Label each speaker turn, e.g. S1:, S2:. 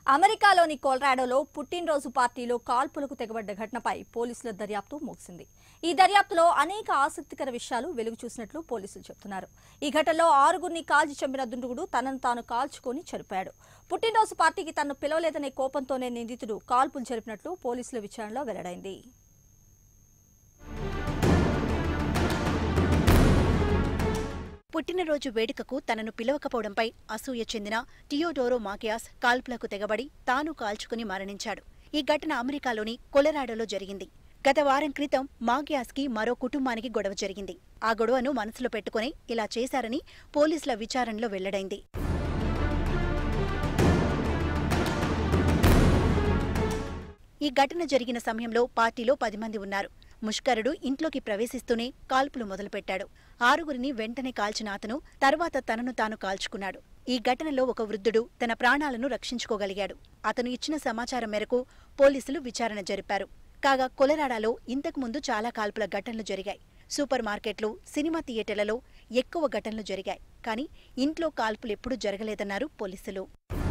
S1: అమెరికాలోని కొలరాడోలో పుట్టినరోజు పార్టీలో కాల్పులకు తెగబడ్డ ఘటనపై పోలీసుల దర్యాప్తు ముగిసింది ఈ దర్యాప్తులో అనేక ఆసక్తికర విషయాలు వెలుగు చూసినట్లు పోలీసులు చెబుతున్నారు ఈ ఘటనలో ఆరుగురిని కాల్చి చంపిన దుండుగుడు తనను తాను కాల్చుకొని చనిపోయాడు పుట్టినరోజు పార్టీకి తనను పిలవలేదనే కోపంతోనే నిందితుడు కాల్పులు జరిపినట్లు పోలీసుల విచారణలో వెల్లడైంది
S2: పుట్టినరోజు వేడుకకు తనను పిలవకపోవడంపై అసూయ చెందిన టియోడోరో మాకియాస్ కాల్పులకు తెగబడి తాను కాల్చుకుని మరణించాడు ఈ ఘటన అమెరికాలోని కొలరాడోలో జరిగింది గత వారం క్రితం మాగియాస్కి మరో కుటుంబానికి గొడవ జరిగింది ఆ గొడవను మనసులో పెట్టుకుని ఇలా చేశారని పోలీసుల విచారణలో వెల్లడైంది ఈ ఘటన జరిగిన సమయంలో పార్టీలో పది మంది ఉన్నారు ముష్కరుడు ఇంట్లోకి ప్రవేశిస్తూనే కాల్పులు మొదలుపెట్టాడు ఆరుగురిని వెంటనే కాల్చిన అతను తర్వాత తనను తాను కాల్చుకున్నాడు ఈ ఘటనలో ఒక వృద్ధుడు తన ప్రాణాలను రక్షించుకోగలిగాడు అతను ఇచ్చిన సమాచారం మేరకు పోలీసులు విచారణ జరిపారు కాగా కొలరాడాలో ఇంతకుముందు చాలా కాల్పుల ఘటనలు జరిగాయి సూపర్ మార్కెట్లు సినిమా థియేటర్లలో ఎక్కువ ఘటనలు జరిగాయి కానీ ఇంట్లో కాల్పులు ఎప్పుడూ జరగలేదన్నారు పోలీసులు